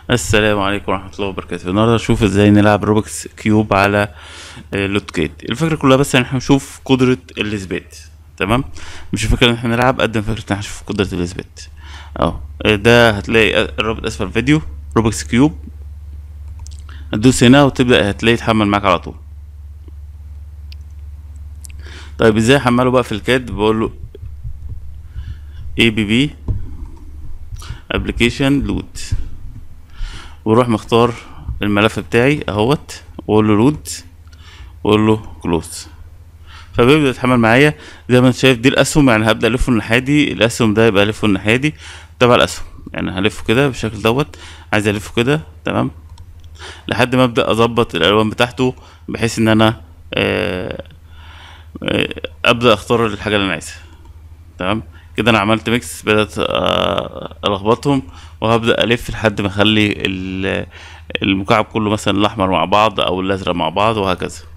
السلام عليكم ورحمة الله وبركاته النهاردة هنشوف ازاي نلعب روبكس كيوب على آه، لوتكيت الفكرة كلها بس ان احنا نشوف قدرة الاثبات تمام مش الفكرة ان احنا نلعب قد ما فكرة ان احنا نشوف قدرة الاثبات اهو آه، ده هتلاقي الرابط اسفل الفيديو روبكس كيوب هتدوس هنا وتبدأ هتلاقي يتحمل معاك على طول طيب ازاي احمله بقى في الكاد بقول له اي بي بي ابلكيشن لود واروح مختار الملف بتاعي اهوت واقول له لود واقول له كلوز فبيبدا يتحمل معايا زي ما انت شايف دي الاسهم يعني هبدا الفه الناحيه دي الاسهم ده يبقى الفه الناحيه دي تبع الاسهم يعني هلفه كده بالشكل دوت عايز الفه كده تمام لحد ما ابدا اظبط الالوان بتاعته بحيث ان انا آه، آه، ابدا اختار الحاجه اللي انا عايزها تمام كده انا عملت ميكس بدات آه، الخبطهم وهبدا الف لحد ما اخلي ال- المكعب كله مثلا الاحمر مع بعض او الازرق مع بعض وهكذا